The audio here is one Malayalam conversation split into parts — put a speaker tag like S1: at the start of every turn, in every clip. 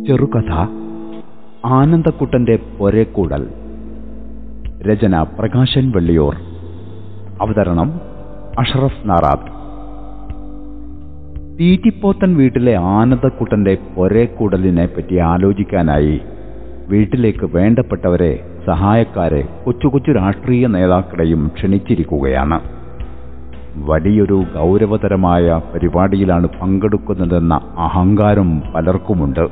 S1: ചെറുകഥ ആനന്ദക്കുട്ടന്റെ പൊരേക്കൂടൽ രചന പ്രകാശൻ വെള്ളിയൂർ അവതരണം അഷറഫ് നാറാത്ത് തീറ്റിപ്പോത്തൻ വീട്ടിലെ ആനന്ദക്കുട്ടന്റെ പൊരേക്കൂടലിനെ പറ്റി ആലോചിക്കാനായി വീട്ടിലേക്ക് വേണ്ടപ്പെട്ടവരെ സഹായക്കാരെ കൊച്ചു കൊച്ചു രാഷ്ട്രീയ നേതാക്കളെയും ക്ഷണിച്ചിരിക്കുകയാണ് വലിയൊരു ഗൗരവതരമായ പരിപാടിയിലാണ് പങ്കെടുക്കുന്നതെന്ന അഹങ്കാരം പലർക്കുമുണ്ട്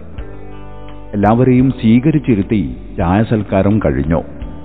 S1: എല്ലാവരെയും സ്വീകരിച്ചിരുത്തി ചായ സൽക്കാരം കഴിഞ്ഞു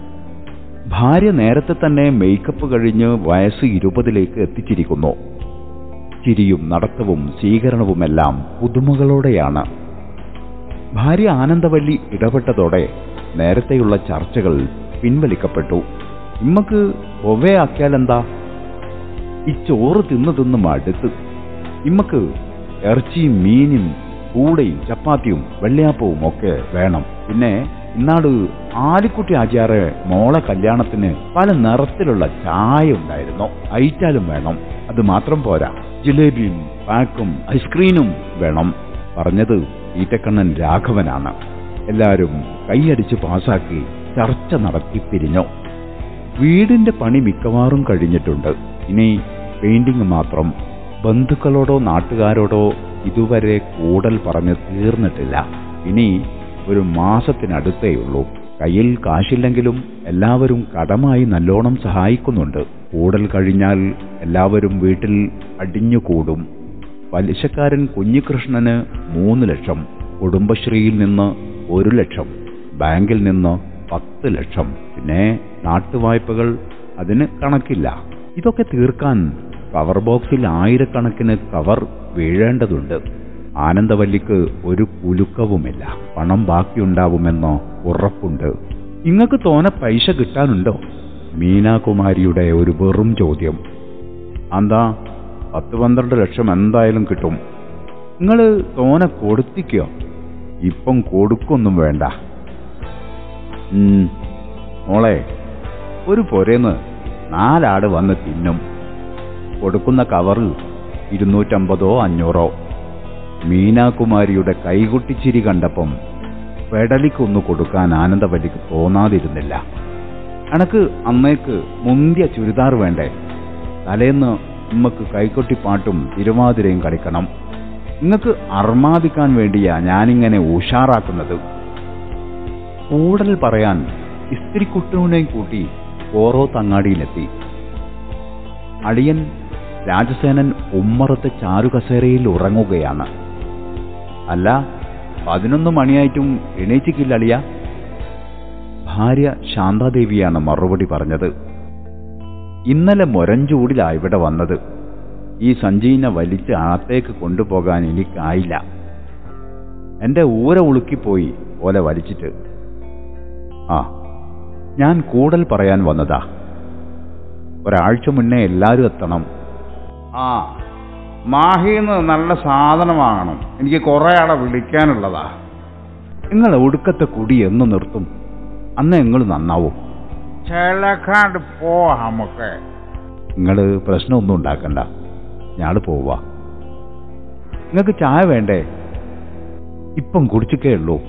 S1: ഭാര്യ നേരത്തെ തന്നെ മേക്കപ്പ് കഴിഞ്ഞ് വയസ്സ് ഇരുപതിലേക്ക് എത്തിച്ചിരിക്കുന്നു ചിരിയും നടത്തവും സ്വീകരണവുമെല്ലാം പുതുമകളോടെയാണ് ഭാര്യ ആനന്ദവല്ലി ഇടപെട്ടതോടെ നേരത്തെയുള്ള ചർച്ചകൾ പിൻവലിക്കപ്പെട്ടു ഇമ്മക്ക് ഒവ്വയാക്കിയാലെന്താ ഈ ചോറ് തിന്നു തിന്ന് മടുത്ത് ഇമ്മക്ക് ഇറച്ചിയും മീനും കൂടയും ചപ്പാത്തിയും വെള്ളയാപ്പവും ഒക്കെ വേണം പിന്നെ ഇന്നാട് ആലിക്കുട്ടി ആചാറ് മോളെ കല്യാണത്തിന് പല നിറത്തിലുള്ള ചായ ഉണ്ടായിരുന്നു ഐറ്റാലും വേണം അത് മാത്രം പോരാ ജിലേബിയും പാക്കും ഐസ്ക്രീമും വേണം പറഞ്ഞത് ഈറ്റക്കണ്ണൻ രാഘവനാണ് എല്ലാവരും കൈയടിച്ച് പാസാക്കി ചർച്ച നടത്തി പിരിഞ്ഞു വീടിന്റെ പണി മിക്കവാറും കഴിഞ്ഞിട്ടുണ്ട് ഇനി പെയിന്റിംഗ് മാത്രം ബന്ധുക്കളോടോ നാട്ടുകാരോടോ ഇതുവരെ കൂടൽ പറഞ്ഞ് തീർന്നിട്ടില്ല ഇനി ഒരു മാസത്തിനടുത്തേയുള്ളൂ കയ്യിൽ കാശില്ലെങ്കിലും എല്ലാവരും കടമായി നല്ലോണം സഹായിക്കുന്നുണ്ട് കൂടൽ കഴിഞ്ഞാൽ എല്ലാവരും വീട്ടിൽ അടിഞ്ഞുകൂടും പലിശക്കാരൻ കുഞ്ഞികൃഷ്ണന് മൂന്ന് ലക്ഷം കുടുംബശ്രീയിൽ നിന്ന് ഒരു ലക്ഷം ബാങ്കിൽ നിന്ന് പത്ത് ലക്ഷം പിന്നെ നാട്ടുവായ്പകൾ അതിന് കണക്കില്ല ഇതൊക്കെ തീർക്കാൻ കവർ ബോക്സിൽ ആയിരക്കണക്കിന് കവർ വീഴേണ്ടതുണ്ട് ആനന്ദവല്ലിക്ക് ഒരു കുലുക്കവുമില്ല പണം ബാക്കിയുണ്ടാവുമെന്നോ ഉറപ്പുണ്ട് ഇങ്ങക്ക് തോനെ പൈസ കിട്ടാനുണ്ടോ മീനാകുമാരിയുടെ ഒരു വെറും ചോദ്യം എന്താ പത്ത് പന്ത്രണ്ട് ലക്ഷം എന്തായാലും കിട്ടും നിങ്ങൾ തോനെ കൊടുത്തിക്കോ ഇപ്പം കൊടുക്കൊന്നും വേണ്ട ഉം, മോളെ ഒരു പൊരേന്ന് നാലാട് വന്ന് തിന്നും കൊടുക്കുന്ന കവറിൽ ഇരുന്നൂറ്റമ്പതോ അഞ്ഞൂറോ മീനാകുമാരിയുടെ കൈകുട്ടിച്ചിരി കണ്ടപ്പം പെടലിക്കൊന്നു കൊടുക്കാൻ ആനന്ദവല്ലിക്ക് തോന്നാതിരുന്നില്ല അനക്ക് അന്നേക്ക് മുന്തിയ ചുരിദാർ വേണ്ടേ തലേന്ന് ഉമ്മക്ക് കൈകൊട്ടിപ്പാട്ടും തിരുവാതിരയും കളിക്കണം നിങ്ങൾക്ക് അർമാദിക്കാൻ വേണ്ടിയാ ഞാനിങ്ങനെ ഉഷാറാക്കുന്നത് കൂടുതൽ പറയാൻ ഇസ്തിരിക്കുട്ടൂനെയും കൂട്ടി ഓരോ തങ്ങാടിയിലെത്തി അളിയൻ രാജസേനൻ ഉമ്മറത്തെ ചാരുകസേരയിൽ ഉറങ്ങുകയാണ് അല്ല പതിനൊന്ന് മണിയായിട്ടും എണീച്ചിക്കില്ല അളിയ ഭാര്യ ശാന്താദേവിയാണ് മറുപടി പറഞ്ഞത് ഇന്നലെ മൊരഞ്ചൂടിലാ ഇവിടെ വന്നത് ഈ സഞ്ജീനെ വലിച്ച് അകത്തേക്ക് കൊണ്ടുപോകാൻ എനിക്കായില്ല എന്റെ ഊര ഉളുക്കിപ്പോയി ഓലെ വലിച്ചിട്ട് ആ ഞാൻ കൂടൽ പറയാൻ വന്നതാ ഒരാഴ്ച മുന്നേ എല്ലാവരും എത്തണം
S2: ആ മാഹിന്ന് നല്ല സാധനം വാങ്ങണം എനിക്ക് കുറെ ആളെ വിളിക്കാനുള്ളതാ
S1: നിങ്ങൾ ഒടുക്കത്തെ കുടി എന്ന് നിർത്തും അന്ന് നിങ്ങൾ നന്നാവും
S2: ചിലക്കാണ്ട് പോവാ നമുക്ക്
S1: നിങ്ങൾ പ്രശ്നമൊന്നും ഉണ്ടാക്കണ്ട ഞാൾ പോവാ നിങ്ങൾക്ക് ചായ വേണ്ടേ ഇപ്പം കുടിച്ചിട്ടേ ഉള്ളൂ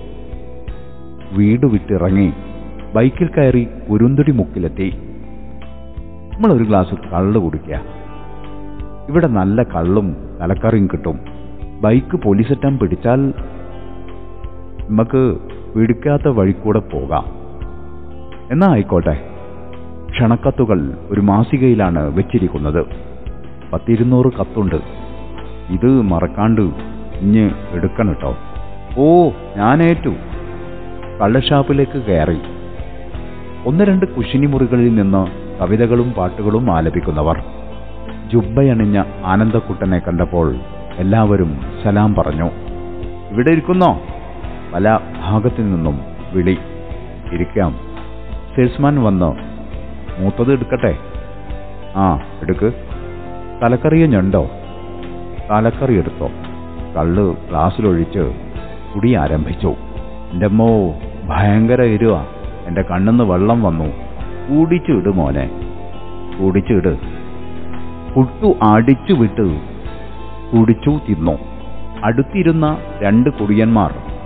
S1: വീട് വിട്ടിറങ്ങി ബൈക്കിൽ കയറി ഉരുന്തുടി മുക്കിലെത്തി നമ്മളൊരു ഗ്ലാസ് കള്ള് കുടിക്കുക ഇവിടെ നല്ല കള്ളും തലക്കറിയും കിട്ടും ബൈക്ക് പോലീസെറ്റാൻ പിടിച്ചാൽ നമുക്ക് പിടിക്കാത്ത വഴിക്കൂടെ പോകാം എന്നാ ആയിക്കോട്ടെ ക്ഷണക്കത്തുകൾ ഒരു മാസികയിലാണ് വെച്ചിരിക്കുന്നത് പത്തിരുന്നൂറ് കത്തുണ്ട് ഇത് മറക്കാണ്ട് ഇഞ്ഞ് എടുക്കണം കേട്ടോ ഓ ഞാനേറ്റു കള്ളഷാപ്പിലേക്ക് കയറി ഒന്ന് രണ്ട് കുശിനി മുറികളിൽ നിന്ന് കവിതകളും പാട്ടുകളും ആലപിക്കുന്നവർ ജുബ്ബയണിഞ്ഞ ആനന്ദക്കുട്ടനെ കണ്ടപ്പോൾ എല്ലാവരും സലാം പറഞ്ഞു ഇവിടെ ഇരിക്കുന്നോ പല ഭാഗത്തു നിന്നും വിളി ഇരിക്കാം സെയിൽസ്മാൻ വന്ന് മൂത്തത് എടുക്കട്ടെ ആ എടുക്ക് തലക്കറിയ ഞണ്ടോ തലക്കറി എടുത്തോ കള്ള് ഗ്ലാസ്സിലൊഴിച്ച് കുടി ആരംഭിച്ചു എൻ്റെ അമ്മോ ഭയങ്കര എരുവ എൻ്റെ കണ്ണിന്ന് വെള്ളം വന്നു കൂടിച്ചു ഇട് മോനെ കൂടിച്ചു ഇട് പുട്ടു അടിച്ചു വിട്ട് കുടിച്ചു തിന്നു അടുത്തിരുന്ന രണ്ട് കുടിയന്മാർ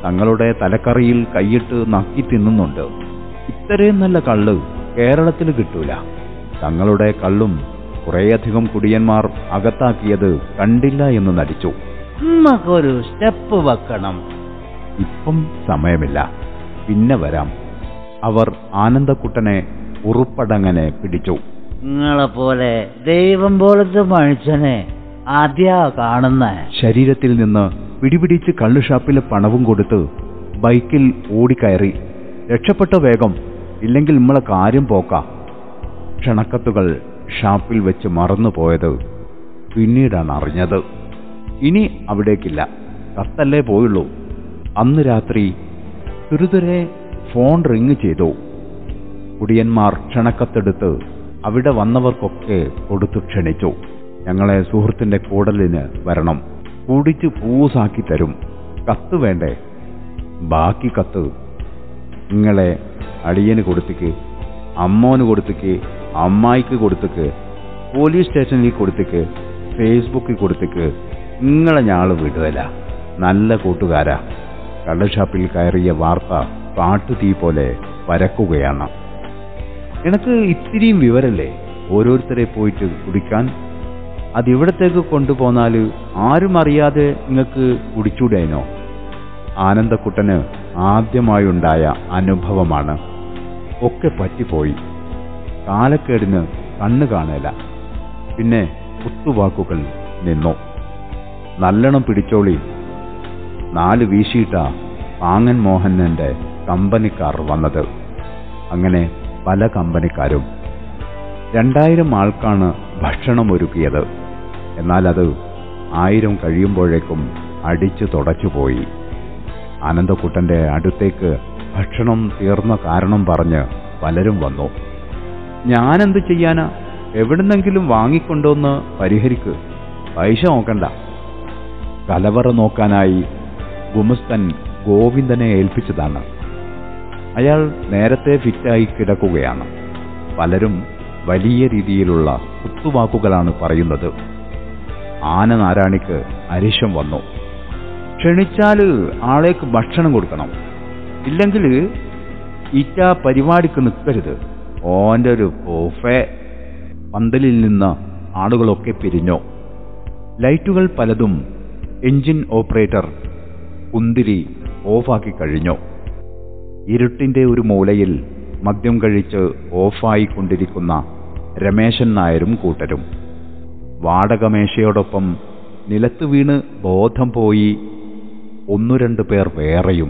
S1: തങ്ങളുടെ തലക്കറിയിൽ കൈയിട്ട് നക്കി തിന്നുന്നുണ്ട് ഇത്രയും നല്ല കള്ള് കേരളത്തിൽ കിട്ടൂല തങ്ങളുടെ കള്ളും കുറേയധികം കുടിയന്മാർ അകത്താക്കിയത് കണ്ടില്ല എന്ന് നടിച്ചു
S3: നമ്മക്കൊരു സ്റ്റെപ്പ് വെക്കണം
S1: ഇപ്പം സമയമില്ല പിന്നെ വരാം അവർ ആനന്ദക്കുട്ടനെ ഉറുപ്പടങ്ങനെ പിടിച്ചു
S3: നിങ്ങളെ പോലെ ദൈവം പോലത്തെ മനുഷ്യനെ ആദ്യാ കാണുന്ന
S1: ശരീരത്തിൽ നിന്ന് പിടിപിടിച്ച് കള്ളുഷാപ്പിലെ പണവും കൊടുത്ത് ബൈക്കിൽ ഓടിക്കയറി രക്ഷപ്പെട്ട വേഗം ഇല്ലെങ്കിൽ നമ്മളെ കാര്യം പോക്ക ക്ഷണക്കത്തുകൾ ഷാപ്പിൽ വെച്ച് മറന്നുപോയത് പിന്നീടാണ് അറിഞ്ഞത് ഇനി അവിടേക്കില്ല കത്തല്ലേ പോയുള്ളൂ അന്ന് രാത്രി തുരുതുരെ ഫോൺ റിങ് ചെയ്തു കുടിയന്മാർ ക്ഷണക്കത്തെടുത്ത് അവിടെ വന്നവർക്കൊക്കെ കൊടുത്തു ക്ഷണിച്ചു ഞങ്ങളെ സുഹൃത്തിന്റെ കൂടലിന് വരണം കുടിച്ച് പൂസാക്കി തരും കത്ത് വേണ്ടേ ബാക്കി കത്ത് നിങ്ങളെ അടിയന് കൊടുത്തിക്ക് അമ്മോന് കൊടുത്തിക്ക് അമ്മായിക്ക് കൊടുത്തിക്ക് പോലീസ് സ്റ്റേഷനിൽ കൊടുത്തിക്ക് ഫേസ്ബുക്കിൽ കൊടുത്തിക്ക് നിങ്ങളെ ഞാള് വിടുതല നല്ല കൂട്ടുകാരാ കള്ളുഷാപ്പിൽ കയറിയ വാർത്ത കാട്ടുതീ പോലെ പരക്കുകയാണ് എനക്ക് ഇത്തിരിയും വിവരല്ലേ ഓരോരുത്തരെ പോയിട്ട് കുടിക്കാൻ അതിവിടത്തേക്ക് കൊണ്ടുപോന്നാല് ആരും അറിയാതെ നിങ്ങൾക്ക് കുടിച്ചൂടേനോ ആനന്ദക്കുട്ടന് ആദ്യമായുണ്ടായ അനുഭവമാണ് ഒക്കെ പറ്റിപ്പോയി കാലക്കേടിന് കണ്ണു കാണേല പിന്നെ കുത്തുവാക്കുകൾ നിന്നു നല്ലോണം പിടിച്ചോളി നാല് വീശിയിട്ട പാങ്ങൻ മോഹനന്റെ കമ്പനിക്കാർ വന്നത് അങ്ങനെ പല കമ്പനിക്കാരും രണ്ടായിരം ആൾക്കാണ് ഭക്ഷണം ഒരുക്കിയത് എന്നാൽ അത് ആയിരം കഴിയുമ്പോഴേക്കും അടിച്ചു തുടച്ചുപോയി ആനന്ദക്കുട്ടന്റെ അടുത്തേക്ക് ഭക്ഷണം തീർന്ന കാരണം പറഞ്ഞ് പലരും വന്നു ഞാനെന്ത് ചെയ്യാനാ എവിടുന്നെങ്കിലും വാങ്ങിക്കൊണ്ടോന്ന് പരിഹരിക്ക് പൈസ നോക്കണ്ട കലവറ നോക്കാനായി ഗുമസ്തൻ ഗോവിന്ദനെ ഏൽപ്പിച്ചതാണ് അയാൾ നേരത്തെ ഫിറ്റായി കിടക്കുകയാണ് പലരും വലിയ രീതിയിലുള്ള കുത്തുവാക്കുകളാണ് പറയുന്നത് ആന നാരായണിക്ക് അരിശം വന്നു ക്ഷണിച്ചാല് ആളേക്ക് ഭക്ഷണം കൊടുക്കണം ഇല്ലെങ്കിൽ ഈറ്റ പരിപാടിക്ക് നിൽക്കരുത് ഓന്റെ ഒരു പോഫെ പന്തലിൽ നിന്ന് ആളുകളൊക്കെ പിരിഞ്ഞു ലൈറ്റുകൾ പലതും എഞ്ചിൻ ഓപ്പറേറ്റർ കുന്തിരി ഓഫാക്കി കഴിഞ്ഞു ഇരുട്ടിന്റെ ഒരു മൂലയിൽ മദ്യം കഴിച്ച് ഓഫായിക്കൊണ്ടിരിക്കുന്ന രമേശൻ നായരും കൂട്ടരും വാടകമേശയോടൊപ്പം നിലത്ത് വീണ് ബോധം പോയി ഒന്നു രണ്ടു പേർ വേറെയും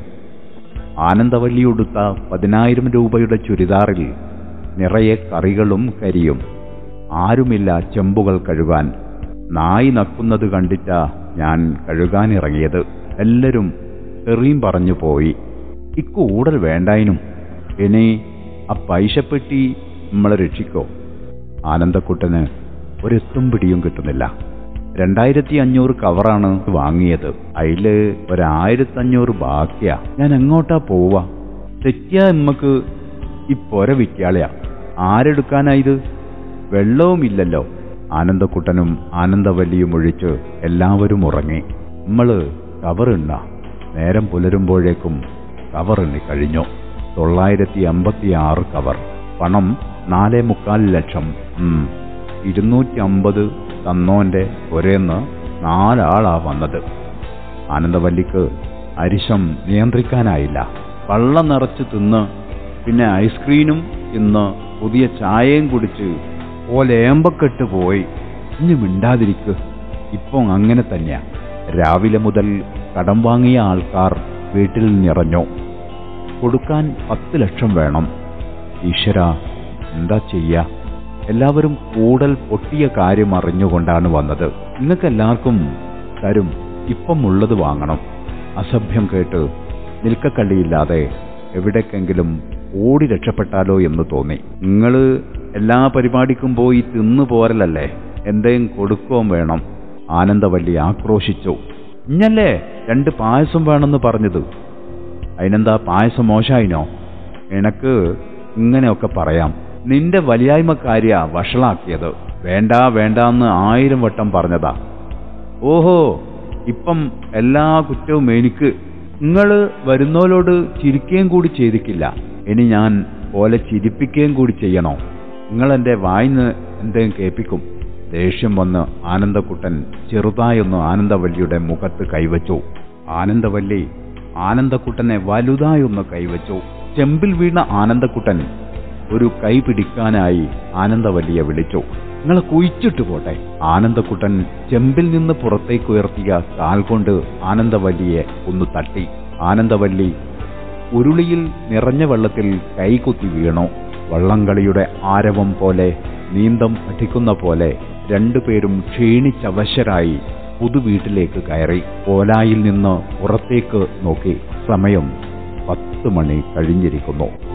S1: ആനന്ദവല്ലിയുടുത്ത പതിനായിരം രൂപയുടെ ചുരിദാറിൽ നിറയെ കറികളും കരിയും ആരുമില്ല ചെമ്പുകൾ കഴുകാൻ നായി നക്കുന്നത് കണ്ടിട്ടാ ഞാൻ കഴുകാനിറങ്ങിയത് എല്ലാരും തെറിയും പറഞ്ഞു പോയി ഇക്കൂടൽ വേണ്ടായിനും ഇനി ആ പൈസപ്പെട്ടി നമ്മളെ രക്ഷിക്കോ ആനന്ദക്കുട്ടന് ഒരെത്തും പിടിയും കിട്ടുന്നില്ല രണ്ടായിരത്തി അഞ്ഞൂറ് കവറാണ് വാങ്ങിയത് അതില് ഒരായിരത്തഞ്ഞൂറ് ബാക്കിയാ ഞാൻ എങ്ങോട്ടാ പോവാ തെറ്റിയാ നമ്മക്ക് ഈ പൊര വിറ്റാളയാ ആരെടുക്കാനാ ഇത് വെള്ളവുമില്ലല്ലോ ആനന്ദക്കുട്ടനും ആനന്ദവല്ലിയും ഒഴിച്ച് എല്ലാവരും ഉറങ്ങി നമ്മള് കവറുണ്ണ നേരം പുലരുമ്പോഴേക്കും കവറിണ്ണി കഴിഞ്ഞു തൊള്ളായിരത്തി അമ്പത്തി ആറ് കവർ പണം നാലേ മുക്കാൽ ലക്ഷം ഉം. ഇരുന്നൂറ്റി അമ്പത് തന്നോന്റെ ഒരേന്ന് നാലാളാ വന്നത് ആനന്ദവല്ലിക്ക് അരിശം നിയന്ത്രിക്കാനായില്ല പള്ളം നിറച്ച് തിന്ന് പിന്നെ ഐസ്ക്രീമും തിന്ന് പുതിയ ചായയും കുടിച്ച് ഓലേമ്പക്കെട്ട് പോയി ഇനി മിണ്ടാതിരിക്ക് ഇപ്പം അങ്ങനെ തന്നെയാ രാവിലെ മുതൽ കടം വാങ്ങിയ ആൾക്കാർ വീട്ടിൽ നിറഞ്ഞു കൊടുക്കാൻ പത്ത് ലക്ഷം വേണം ഈശ്വര എന്താ ചെയ്യാ എല്ലാവരും കൂടൽ പൊട്ടിയ കാര്യം അറിഞ്ഞുകൊണ്ടാണ് വന്നത് നിങ്ങൾക്ക് എല്ലാവർക്കും തരും ഇപ്പം ഉള്ളത് വാങ്ങണം അസഭ്യം കേട്ട് നിൽക്കക്കള്ളിയില്ലാതെ എവിടേക്കെങ്കിലും ഓടി രക്ഷപ്പെട്ടാലോ എന്ന് തോന്നി നിങ്ങൾ എല്ലാ പരിപാടിക്കും പോയി തിന്നു പോരലല്ലേ എന്തെങ്കിലും കൊടുക്കുകയും വേണം ആനന്ദവല്ലി ആക്രോശിച്ചു ഇഞ്ഞല്ലേ രണ്ട് പായസം വേണമെന്ന് പറഞ്ഞത് അതിനെന്താ പായസം മോശായിനോ എനക്ക് ഇങ്ങനെയൊക്കെ പറയാം നിന്റെ വലിയായ്മക്കാരിയാ വഷളാക്കിയത് വേണ്ട വേണ്ടാന്ന് ആയിരം വട്ടം പറഞ്ഞതാ ഓഹോ ഇപ്പം എല്ലാ കുറ്റവും എനിക്ക് നിങ്ങൾ വരുന്നോലോട് ചിരിക്കുകയും കൂടി ചെയ്തിക്കില്ല ഇനി ഞാൻ പോലെ ചിരിപ്പിക്കുകയും കൂടി ചെയ്യണോ നിങ്ങൾ എൻ്റെ വായിന്ന് എന്തെങ്കിലും കേൾപ്പിക്കും ദേഷ്യം വന്ന് ആനന്ദക്കുട്ടൻ ചെറുതായൊന്ന് ആനന്ദവല്ലിയുടെ മുഖത്ത് കൈവച്ചു ആനന്ദവല്ലി ആനന്ദക്കുട്ടനെ വലുതായൊന്ന് കൈവച്ചു ചെമ്പിൽ വീണ ആനന്ദക്കുട്ടൻ ഒരു കൈ പിടിക്കാനായി ആനന്ദവല്ലിയെ വിളിച്ചു നിങ്ങൾ കുയിച്ചിട്ട് പോട്ടെ ആനന്ദക്കുട്ടൻ ചെമ്പിൽ നിന്ന് പുറത്തേക്ക് ഉയർത്തിയ കാൽ കൊണ്ട് ആനന്ദവല്ലിയെ ഒന്ന് തട്ടി ആനന്ദവല്ലി ഉരുളിയിൽ നിറഞ്ഞ വെള്ളത്തിൽ കൈകുത്തി വീണു വള്ളംകളിയുടെ ആരവം പോലെ നീന്തം പഠിക്കുന്ന പോലെ രണ്ടുപേരും ക്ഷീണിച്ചവശരായി പുതുവീട്ടിലേക്ക് കയറി ഓലായിൽ നിന്ന് പുറത്തേക്ക് നോക്കി സമയം പത്ത് മണി കഴിഞ്ഞിരിക്കുന്നു